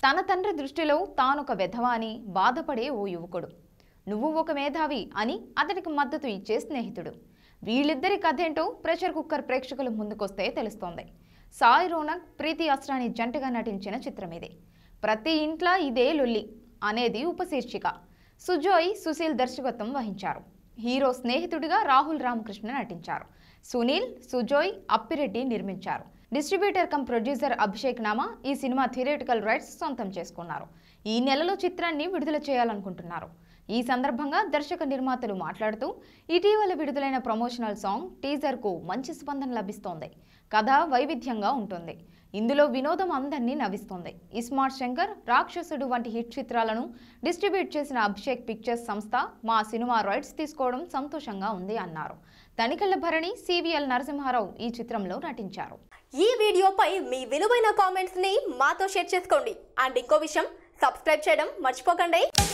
తన తండ్రి దృష్టిలో తానొక వెధవ అని బాధపడే ఓ యువకుడు నువ్వు ఒక మేధావి అని అతనికి మద్దతు ఇచ్చే స్నేహితుడు వీళ్ళిద్దరి కథేంటో ప్రెషర్ కుక్కర్ ప్రేక్షకుల ముందుకొస్తే తెలుస్తోంది సాయి రోనక్ ప్రీతి అస్రాని జంటగా నటించిన చిత్రం ఇది ప్రతి ఇంట్లో ఇదే లొల్లి అనేది ఉపశీర్షిక సుజోయ్ సుశీల్ దర్శకత్వం వహించారు హీరో స్నేహితుడిగా రాహుల్ రామకృష్ణ నటించారు సునీల్ సుజోయ్ అప్పిరెడ్డి నిర్మించారు distributor cum producer Abhishek Nama ఈ సినిమా థియేటికల్ రైట్స్ సొంతం చేసుకున్నారు ఈ నెలలో చిత్రాన్ని విడుదల చేయాలనుకుంటున్నారు ఈ సందర్భంగా దర్శక నిర్మాతలు మాట్లాడుతూ ఇటీవల విడుదలైన ప్రమోషనల్ సాంగ్ టీజర్కు మంచి స్పందన లభిస్తోంది కథ వైవిధ్యంగా ఉంటుంది ఇందులో వినోదం అందరినీ నవ్విస్తోంది ఇస్మార్ట్ శంకర్ రాక్షసుడు వంటి హిట్ చిత్రాలను డిస్ట్రిబ్యూట్ చేసిన అభిషేక్ పిక్చర్స్ సంస్థ మా సినిమా రైట్స్ తీసుకోవడం సంతోషంగా ఉంది అన్నారు తనికళ్ల భరణి సివిఎల్ నరసింహారావు ఈ చిత్రంలో నటించారు ఈ వీడియోపై మీ విలువైన కామెంట్స్ ని మాతో షేర్ చేసుకోండి అండ్ ఇంకో విషయం సబ్స్క్రైబ్ చేయడం మర్చిపోకండి